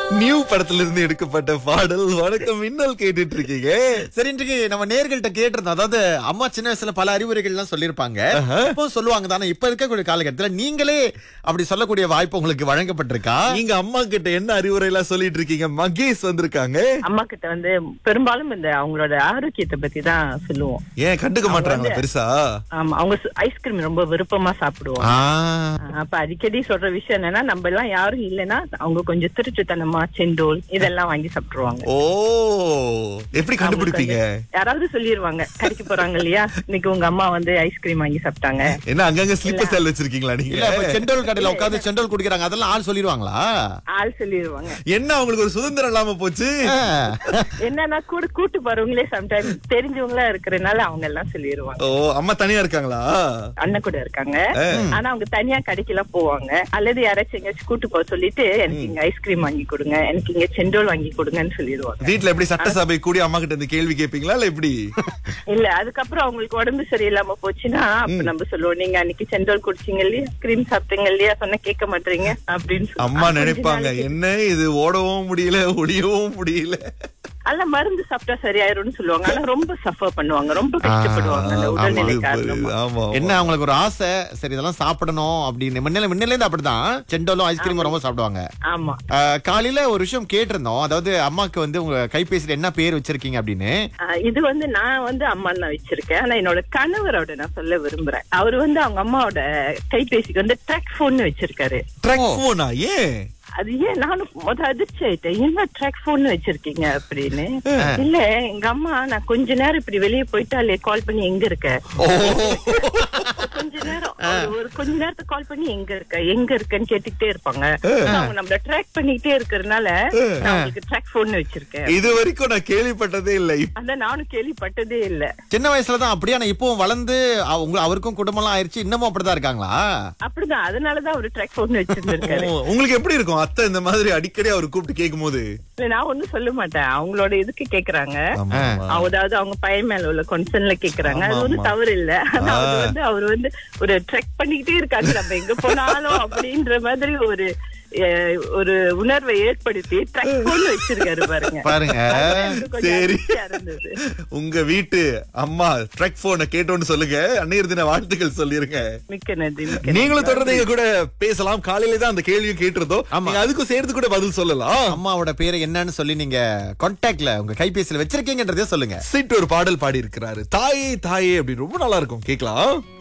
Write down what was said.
New படத்துல இருந்து எடுக்கப்பட்ட பாடல் வணக்கம் மின்னல் கேட்டுட்டு இருக்கீங்க சரி இன்றைக்கு நம்ம நேர்கள்ட்ட கேட்டிருந்தோம் அதாவது அம்மா சின்ன வயசுல பல அறிவுரைகள் எல்லாம் சொல்லியிருப்பாங்க இப்போ சொல்லுவாங்க தானே இப்ப இருக்கக்கூடிய காலகட்டத்துல நீங்களே அப்படி சொல்லக்கூடிய வாய்ப்பு உங்களுக்கு வழங்கப்பட்டிருக்கா நீங்க அம்மா கிட்ட என்ன அறிவுரை எல்லாம் சொல்லிட்டு இருக்கீங்க மகேஷ் வந்திருக்காங்க அம்மா கிட்ட வந்து பெரும்பாலும் இந்த அவங்களோட ஆரோக்கியத்தை பத்தி தான் சொல்லுவோம் ஏன் கண்டுக்க மாட்டாங்களா பெருசா ஆமா அவங்க ஐஸ்கிரீம் ரொம்ப விருப்பமா சாப்பிடுவாங்க ஆ, அப்ப அடிக்கடி சொல்ற விஷயம் என்னன்னா நம்ம எல்லாம் யாரும் இல்லைன்னா அவங்க கொஞ்சம் திருட்டுத்தனமா செண்டோல் இதெல்லாம் வாங்கி சாப்பிட்டுருவாங்க ஓ எப்படி கண்டுபிடிப்பீங்க யாராவது சொல்லிருவாங்க கடைக்கு போறாங்க இல்லையா இன்னைக்கு உங்க அம்மா வந்து ஐஸ்கிரீம் வாங்கி சாப்பிட்டாங்க என்ன அங்கங்க ஸ்லிப்பர் ஸ்டைல் வச்சிருக்கீங்களா இல்ல நீங்க இப்ப செண்டோல் கடையில உட்கார்ந்து செண்டோல் குடிக்கிறாங்க அதெல்லாம் ஆள் சொல்லிடுவாங்களா ஆள் சொல்லிருவாங்க என்ன அவங்களுக்கு ஒரு சுதந்திரம் இல்லாம போச்சு ஆ. என்னன்னா கூட கூட்டு போறவங்களே சம்டைம் தெரிஞ்சவங்களா இருக்கிறதுனால அவங்க எல்லாம் சொல்லிருவாங்க ஓ அம்மா தனியா இருக்காங்களா அண்ணன் கூட இருக்காங்க ஆனா அவங்க தனியா கடைக்கெல்லாம் போவாங்க அல்லது யாராச்சும் எங்கேயாச்சும் கூட்டு போக சொல்லிட்டு எனக்கு இங்க ஐஸ்கிரீம் வாங்கி கொடுங்க எனக்கு இங்க செண்டோல் வாங்கி கொடுங்கன்னு சொல்லிடுவாங்க வீட்ல எப்படி சட்டசபை கூடி அம்மா கிட்ட இந்த கேள்வி கேட்பீங்களா இல்ல எப்படி இல்ல அதுக்கப்புறம் அவங்களுக்கு உடம்பு சரியில்லாம போச்சுன்னா அப்ப நம்ம சொல்லுவோம் நீங்க அன்னைக்கு செண்டோல் குடிச்சீங்க இல்லையா கிரீம் சாப்பிட்டீங்க இல்லையா சொன்ன கேட்க மாட்டீங்க அப்படின்னு சொல்லி- அம்மா கொஞ்ச நினைப்பாங்க நாளைக்கு- என்ன இது ஓடவும் முடியல ஒடியவும் முடியல அல்ல மருந்து சாப்பிட்டா சரியாயிரும்னு சொல்லுவாங்க ஆனா ரொம்ப சஃபர் பண்ணுவாங்க ரொம்ப கஷ்டப்படுவாங்க அந்த ஆமா, உடல்நிலை இது காரணமா ஆமா என்ன அவங்களுக்கு ஒரு ஆசை சரி இதெல்லாம் சாப்பிடணும் அப்படின்னு முன்னில முன்னில இருந்து அப்படிதான் செண்டோலும் ஐஸ்கிரீமும் ரொம்ப சாப்பிடுவாங்க ஆமா ஆ, காலையில ஒரு விஷயம் கேட்டிருந்தோம் அதாவது அம்மாக்கு வந்து உங்க கைபேசியில என்ன பேர் வச்சிருக்கீங்க அப்படின்னு ஆஹ் இது வந்து நான் வந்து அம்மா தான் வச்சிருக்கேன் ஆனா என்னோட கணவரோட நான் சொல்ல விரும்புறேன் அவர் வந்து அவங்க அம்மாவோட கைபேசிக்கு வந்து ட்ராக் போன் வச்சிருக்காரு ட்ரக் போனா ஏன் அது ஏன் நானும் முத அதிர்ச்சி ஆயிட்டேன் என்ன ட்ராக் போன் வச்சிருக்கீங்க அப்படின்னு இல்ல எங்க அம்மா நான் கொஞ்ச நேரம் இப்படி வெளியே போயிட்டாலே கால் பண்ணி எங்க இருக்க கொஞ்ச நேரம் ஒரு- ஒரு கொஞ்ச நேரத்துக்கு கால் பண்ணி எங்க இருக்க எங்க இருக்கன்னு கேட்டுக்கிட்டே இருப்பாங்க அவங்க நம்மள ட்ராக் பண்ணிக்கிட்டே இருக்கறதுனால நான் உங்களுக்கு ட்ராக் போன் வச்சிருக்கேன் இது வரைக்கும் நான் கேள்விப்பட்டதே இல்ல இப்ப அதான் நானும் கேள்விப்பட்டதே இல்ல சின்ன வயசுல தான் அப்படியே ஆனா இப்பவும் வளர்ந்து அவங்க அவருக்கும் குடும்பம்லாம் ஆயிருச்சு இன்னமும் அப்படிதான் இருக்காங்களா அப்படிதான் அதனாலதான் அவரு ட்ராக் போன் வச்சிருந்திருக்காரு ஓ, உங்களுக்கு எப்படி இருக்கும் அத்தை இந்த மாதிரி அடிக்கடி அவர் கூப்பிட்டு கேட்கும் போது இல்ல, நான் ஒண்ணும் சொல்ல மாட்டேன் அவங்களோட இதுக்கு கேக்குறாங்க ஆமா, ஆமா. அதாவது அவங்க பையன் மேல உள்ள கன்சர்ன்ல கேக்குறாங்க அது ஆமா, வந்து ஆமா. தவறு இல்ல ஆனா அது வந்து அவர் வந்து ஒரு ட்ரெக் பண்ணிக்கிட்டே இருக்காங்க நம்ம எங்க போனாலும் அப்படின்ற மாதிரி ஒரு அஹ், ஒரு உணர்வை ஏற்படுத்தி ட்ரெக் போன்னு வச்சிருக்காரு பாருங்க பாருங்க அது எனக்கு கொஞ்சம் சரி அதிர்ச்சியா இருந்தது உங்க வீட்டு அம்மா ட்ரக் போனை கேட்டோன்னு சொல்லுங்க அன்னையர் தின வாழ்த்துக்கள் சொல்லிருங்க மிக்க நன்றி மிக்க நன்றி. நீங்களும் தொடர்ந்து எங்க கூட பேசலாம் காலையில தான் அந்த கேள்வியும் கேட்டிருந்தோம் நீங்க அதுக்கும் சேர்த்து கூட பதில் சொல்லலாம் அம்மாவோட பேரை என்னன்னு சொல்லி நீங்க கான்டாக்ட்ல உங்க கைபேசியில வச்சிருக்கீங்கன்றதே சொல்லுங்க சிட் ஒரு பாடல் பாடி இருக்கிறாரு தாயே தாயே அப்படி ரொம்ப நல்லா இருக்கும் கேக்கலாம்